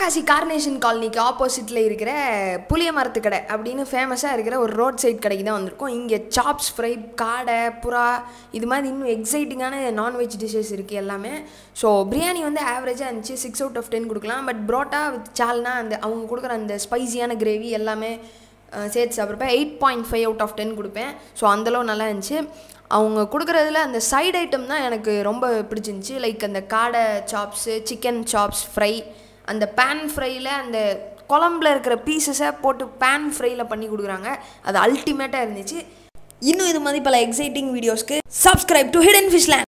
Sivakasi carnation காலனிக்கு ஆப்போசிட்டில் இருக்கிற புளிய மரத்து கடை அப்படின்னு ஃபேமஸாக இருக்கிற ஒரு ரோட் சைட் கடைக்கு தான் வந்திருக்கோம் இங்கே சாப்ஸ் ஃப்ரை காடை புறா இது மாதிரி இன்னும் எக்ஸைட்டிங்கான நான்வெஜ் டிஷ்ஷஸ் இருக்குது எல்லாமே ஸோ பிரியாணி வந்து ஆவரேஜாக இருந்துச்சு சிக்ஸ் அவுட் ஆஃப் டென் கொடுக்கலாம் பட் புரோட்டா வித் சால்னா அந்த அவங்க கொடுக்குற அந்த ஸ்பைசியான கிரேவி எல்லாமே அஹ், சேர்த்து சாப்பிட்றப்ப eight point five out of ten கொடுப்பேன் ஸோ அந்தளவு நல்லா இருந்துச்சு அவங்க கொடுக்குறதுல அந்த சைடு ஐட்டம் தான் எனக்கு ரொம்ப பிடிச்சிருந்துச்சி லைக் அந்த காடை சாப்ஸு சிக்கன் சாப்ஸ் ஃப்ரை அந்த பேன் ஃப்ரையில் அந்த குழம்புல இருக்கிற பீசஸை போட்டு பேன் ஃப்ரையில் பண்ணி கொடுக்குறாங்க அது அல்டிமேட்டாக இருந்துச்சு இன்னும் இது மாதிரி பல எக்ஸைட்டிங் வீடியோஸ்க்கு சப்ஸ்கிரைப் டு ஹிடன் ஃபிஷ்லேண்ட்